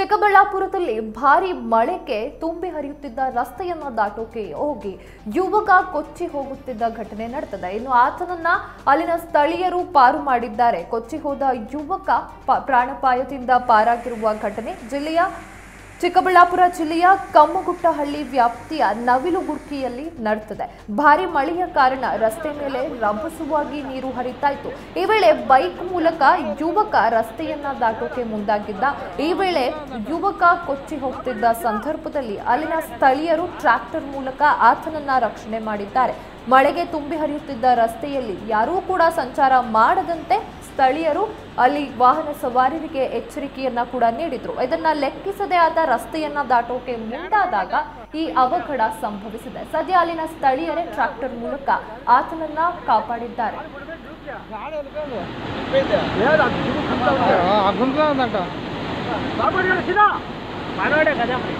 ಚಿಕ್ಕಬಳ್ಳಾಪುರದಲ್ಲಿ ಭಾರಿ ಮಳೆಗೆ ತುಂಬಿ ಹರಿಯುತ್ತಿದ್ದ ರಸ್ತೆಯನ್ನ ದಾಟೋಕೆ ಹೋಗಿ ಯುವಕ ಕೊಚ್ಚಿ ಹೋಗುತ್ತಿದ್ದ ಘಟನೆ ನಡೆದಿದೆ ಇನ್ನು ಆತನನ್ನ ಅಲ್ಲಿನ ಸ್ಥಳೀಯರು ಪಾರು ಮಾಡಿದ್ದಾರೆ ಕೊಚ್ಚಿ ಹೋದ ಯುವಕ ಪ- ಪ್ರಾಣಾಪಾಯದಿಂದ ಪಾರಾಗಿರುವ ಘಟನೆ ಜಿಲ್ಲೆಯ ಚಿಕ್ಕಬಳ್ಳಾಪುರ ಜಿಲ್ಲೆಯ ಕಮ್ಮಗುಟ್ಟಹಳ್ಳಿ ವ್ಯಾಪ್ತಿಯ ನವಿಲುಗುಡ್ಕಿಯಲ್ಲಿ ನಡೆದಿದೆ ಭಾರಿ ಮಳೆಯ ಕಾರಣ ರಸ್ತೆ ಮೇಲೆ ರಭಸವಾಗಿ ನೀರು ಹರಿತಾ ಇತ್ತು ಈ ವೇಳೆ ಬೈಕ್ ಮೂಲಕ ಯುವಕ ರಸ್ತೆಯನ್ನ ದಾಟೋಕೆ ಮುಂದಾಗಿದ್ದ ಈ ವೇಳೆ ಯುವಕ ಕೊಚ್ಚಿ ಹೋಗ್ತಿದ್ದ ಸಂದರ್ಭದಲ್ಲಿ ಅಲ್ಲಿನ ಸ್ಥಳೀಯರು ಟ್ರ್ಯಾಕ್ಟರ್ ಮೂಲಕ ಆತನನ್ನ ರಕ್ಷಣೆ ಮಾಡಿದ್ದಾರೆ ಮಳೆಗೆ ತುಂಬಿ ಹರಿಯುತ್ತಿದ್ದ ರಸ್ತೆಯಲ್ಲಿ ಯಾರೂ ಕೂಡ ಸಂಚಾರ ಮಾಡದಂತೆ ಸ್ಥಳೀಯರು ಅಲ್ಲಿ ವಾಹನ ಸವಾರರಿಗೆ ಎಚ್ಚರಿಕೆಯನ್ನ ಕೂಡ ನೀಡಿದ್ರು ಇದನ್ನ ಲೆಕ್ಕಿಸದೆ ಆದ ರಸ್ತೆಯನ್ನ ದಾಟೋಕೆ ಮುಂದಾದಾಗ ಈ ಅವಘಡ ಸಂಭವಿಸಿದೆ ಸದ್ಯ ಅಲ್ಲಿನ ಸ್ಥಳೀಯರೇ ಟ್ರಾಕ್ಟರ್ ಮೂಲಕ ಆತನನ್ನ ಕಾಪಾಡಿದ್ದಾರೆ గుంటున్నాదంట మనోడే కదా మరి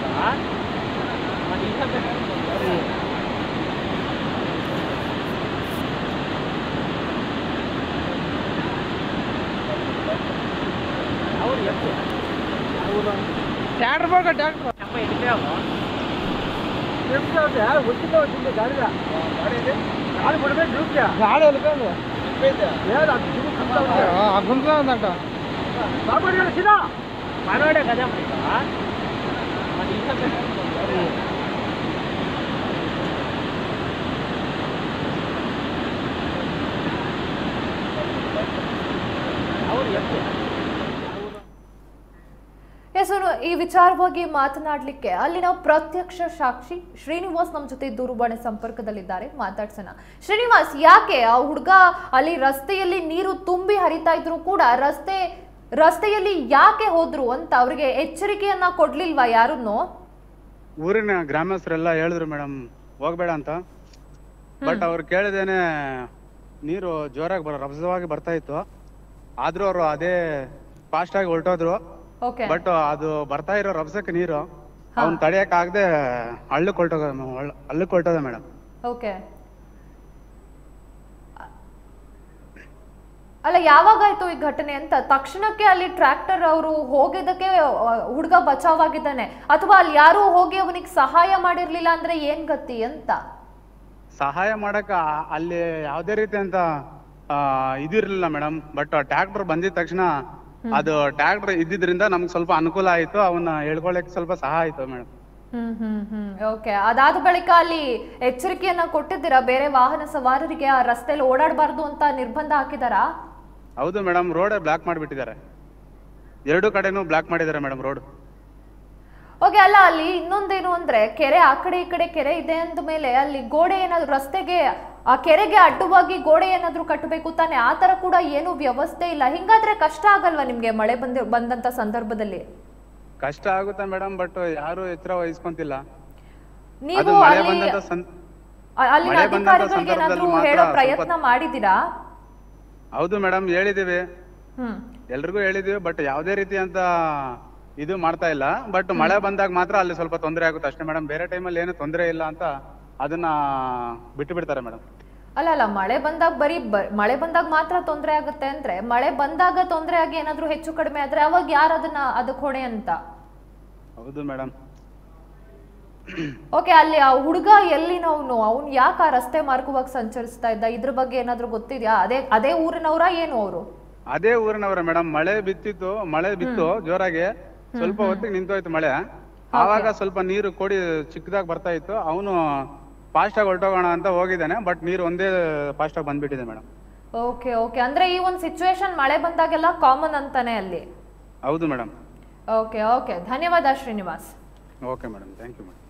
ಅವ್ರು ಎಷ್ಟು ಅವರು ట్రాక్టర్ పోక ట్రాక్టర్ ನಮ್ಮ ಎಲ್ಲಿದ್ದಾವೋ వచ్చిందో వచ్చింది గాడిగా గాడి పడిపోయి డ్యూటీ గాడి వెళ్ళిపోయింది గుంటున్నాదంట మనోడే కదా మరి మరి ಅವ್ರು ಎಷ್ಟು ಎಸ್ ಇನ್ನು ಈ ವಿಚಾರವಾಗಿ ಮಾತನಾಡಲಿಕ್ಕೆ ಅಲ್ಲಿನ ಪ್ರತ್ಯಕ್ಷ ಸಾಕ್ಷಿ ಶ್ರೀನಿವಾಸ್ ನಮ್ಮ ಜೊತೆ ದೂರವಾಣಿ ಸಂಪರ್ಕದಲ್ಲಿದ್ದಾರೆ ಮಾತಾಡ್ಸೋಣ ಶ್ರೀನಿವಾಸ್ ಯಾಕೆ ಆ ಹುಡುಗ ಅಲ್ಲಿ ರಸ್ತೆಯಲ್ಲಿ ನೀರು ತುಂಬಿ ಹರಿತಾ ಇದ್ರು ಕೂಡ ರಸ್ತೆ ರಸ್ತೆಯಲ್ಲಿ ಯಾಕೆ ಹೋದ್ರು ಅಂತ ಅವ್ರಿಗೆ ಎಚ್ಚರಿಕೆಯನ್ನ ಕೊಡ್ಲಿಲ್ವಾ ಯಾರನ್ನು ಊರಿನ ಗ್ರಾಮಸ್ಥರೆಲ್ಲ ಹೇಳಿದ್ರು ಮೇಡಮ್ ಹೋಗ್ಬೇಡ ಅಂತ ಬಟ್ ಅವ್ರು ಕೇಳಿದೇನೆ ನೀರು ಜೋರಾಗಿ ಬರ ರಭಸವಾಗಿ ಬರ್ತಾ ಇತ್ತು ಆದ್ರೂ ಅವರು ಅದೇ ಫಾಸ್ಟ್ ಆಗಿ ಹೊರಟೋದ್ರು ಓಕೆ ಬಟ್ ಅದು ಬರ್ತಾ ಇರೋ ರಭಸಕ್ಕೆ ನೀರು ಅವ್ನ್ ತಡೆಯಕ್ ಆಗದೆ ಹಳ್ಳಕ್ ಹೊರಟೋಗ ಹಳ್ಳಕ್ ಹೊರಟೋದ ಮೇಡಮ್ ಓಕೆ ಅಲ್ಲ ಯಾವಾಗಾಯ್ತು ಈ ಘಟನೆ ಅಂತ ತಕ್ಷಣಕ್ಕೆ ಅಲ್ಲಿ ಟ್ರ್ಯಾಕ್ಟರ್ ಅವರು ಹೋಗಿದ್ದಕ್ಕೆ ಹುಡುಗ ಬಚಾವಾಗಿದ್ದಾನೆ ಅಥವಾ ಅಲ್ಲಿ ಯಾರು ಹೋಗಿ ಅವನಿಗೆ ಸಹಾಯ ಮಾಡಿರ್ಲಿಲ್ಲ ಅಂದ್ರೆ ಏನ್ ಗತಿ ಅಂತ ಸಹಾಯ ಮಾಡಕ್ ಆ- ಅಲ್ಲಿ ಯಾವ್ದೇ ರೀತಿ ಅಂತ ಆ, ಇದಿರ್ಲಿಲ್ಲ ಮೇಡಮ್ ಬಟ್ ಟ್ರ್ಯಾಕ್ಟರ್ ಬಂದಿದ ತಕ್ಷಣ ಅದು ಟ್ರ್ಯಾಕ್ಟರ್ ಇದ್ದಿದ್ರಿಂದ ನಮ್ಗೆ ಸ್ವಲ್ಪ ಅನುಕೂಲ ಆಯ್ತು ಅವನ್ನ ಹೇಳ್ಕೊಳಕ್ ಸ್ವಲ್ಪ ಸಹಾಯ ಆಯ್ತು ಮೇಡಮ್ ಹ್ಮ್ ಹ್ಮ್ ಹ್ಮ್ ಓಕೆ ಅದಾದ ಬಳಿಕ ಅಲ್ಲಿ ಎಚ್ಚರಿಕೆಯನ್ನ ಕೊಟ್ಟಿದ್ದೀರಾ ಬೇರೆ ವಾಹನ ಸವಾರರಿಗೆ ಆ ರಸ್ತೆಯಲ್ಲಿ ಓಡಾಡಬಾರ್ದು ಅಂತ ನಿರ್ಬಂಧ ಹಾಕಿದಾರಾ ಹೌದು ಮೇಡಮ್ ರೋಡೇ ಬ್ಲಾಕ್ ಮಾಡಿಬಿಟ್ಟಿದ್ದಾರೆ ಎರಡು ಕಡೆನೂ ಬ್ಲಾಕ್ ಮಾಡಿದ್ದಾರೆ ಮೇಡಮ್ ರೋಡ್ ಓಕೆ ಅಲ್ಲ ಅಲ್ಲಿ ಇನ್ನೊಂದೇನು ಅಂದ್ರೆ ಕೆರೆ ಆ ಕಡೆ ಈ ಕಡೆ ಕೆರೆ ಇದೆ ಅಂದ ಮೇಲೆ ಅಲ್ಲಿ ಗೋಡೆ ಏನಾದ್ರು ರಸ್ತೆಗೆ ಆ ಕೆರೆಗೆ ಅಡ್ಡವಾಗಿ ಗೋಡೆ ಏನಾದ್ರು ಕಟ್ಟಬೇಕು ತಾನೆ ಆ ತರ ಕೂಡ ಏನು ವ್ಯವಸ್ಥೆ ಇಲ್ಲ ಹಿಂಗಾದ್ರೆ ಕಷ್ಟ ಆಗಲ್ವಾ ನಿಮ್ಗೆ ಮಳೆ ಬಂದಿ ಬಂದಂತ ಸಂದರ್ಭದಲ್ಲಿ ಕಷ್ಟ ಆಗುತ್ತೆ ಮೇಡಮ್ ಬಟ್ ಯಾರು ಎಚ್ಚರ ವಹಿಸ್ಕೊಂತಿಲ್ಲ ಅದು ನೀವು ಮಳೆ ಅಲ್ಲಿ ಬಂದಂತ ಸಂ- ಅ- ಅಲ್ಲಿನ ಮಳೆ ಬಂದಂತ ಅಧಿಕಾರಿಗಳಿಗೆ ಏನಾದ್ರು ಸಂದರ್ಭದಲ್ಲಿ ಮಾತ್ರ ಹೇಳೋ ಸ್ವಲ್ಪ- ಪ್ರಯತ್ನ ಮಾಡಿದೀರಾ ಹೌದು ಮೇಡಮ್ ಹೇಳಿದೀವಿ ಹ್ಮ್ ಎಲ್ರಿಗೂ ಹೇಳಿದೀವಿ ಬಟ್ ಯಾವ್ದೇ ರೀತಿ ಅಂತ ಇದು ಮಾಡ್ತಾ ಇಲ್ಲ ಬಟ್ ಮಳೆ ಬಂದಾಗ ಮಾತ್ರ ಅಲ್ಲಿ ಸ್ವಲ್ಪ ತೊಂದರೆ ಆಗುತ್ತೆ ಅಷ್ಟೇ ಮೇಡಮ್ ಬೇರೆ ಟೈಮಲ್ಲಿ ಏನು ತೊಂದರೆ ಇಲ್ಲ ಅಂತ ಅದನ್ನ ಬಿಟ್ಟು ಬಿಡ್ತಾರೆ ಮೇಡಮ್ ಅಲ್ಲ ಅಲ್ಲ ಮಳೆ ಬಂದಾಗ ಬರೀ ಬ- ಮಳೆ ಬಂದಾಗ ಮಾತ್ರ ತೊಂದರೆ ಆಗುತ್ತೆ ಅಂದ್ರೆ ಮಳೆ ಬಂದಾಗ ತೊಂದರೆ ಆಗಿ ಏನಾದ್ರೂ ಹೆಚ್ಚು ಕಡಿಮೆ ಆದ್ರೆ ಅವಾಗ ಯಾರು ಅದನ್ನ ಅದಕ್ಕೆ ಹೊಣೆ ಅಂತ ಹೌದು ಮೇಡಮ್ ಓಕೆ ಅಲ್ಲಿ ಆ ಹುಡುಗ ಎಲ್ಲಿನವನು ಅವ್ನು ಯಾಕೆ ಆ ರಸ್ತೆ ಮಾರ್ಗವಾಗಿ ಸಂಚರಿಸ್ತಾ ಇದ್ದ ಇದ್ರ ಬಗ್ಗೆ ಏನಾದ್ರೂ ಗೊತ್ತಿದ್ಯಾ ಅದೇ ಅದೇ ಊರಿನವರ ಏನು ಅವರು ಅದೇ ಊರಿನವ್ರೆ ಮೇಡಮ್ ಮಳೆ ಬಿತ್ತಿತ್ತು ಮಳೆ ಬಿತ್ತು ಜೋರಾಗಿ ಸ್ವಲ್ಪ ಹೊತ್ತಿಗೆ ನಿಂತೋಯ್ತು ಮಳೆ ಆವಾಗ ಸ್ವಲ್ಪ ನೀರು ಕೋಡಿ ಚಿಕ್ಕದಾಗಿ ಬರ್ತಾ ಇತ್ತು ಅವನು ಫಾಸ್ಟ್ ಆಗಿ ಹೊರಟೋಗೋಣ ಅಂತ ಹೋಗಿದ್ದಾನೆ ಬಟ್ ನೀರು ಒಂದೇ ಫಾಸ್ಟ್ ಆಗಿ ಬಂದ್ಬಿಟ್ಟಿದೆ ಮೇಡಮ್ ಓಕೆ ಓಕೆ ಅಂದ್ರೆ ಈ ಒಂದು ಸಿಚುವೇಶನ್ ಮಳೆ ಬಂದಾಗೆಲ್ಲ ಕಾಮನ್ ಅಂತಾನೆ ಅಲ್ಲಿ ಹೌದು ಮೇಡಮ್ ಓಕೆ ಓಕೆ ಧನ್ಯವಾದ Srinivas okay madam thank you madam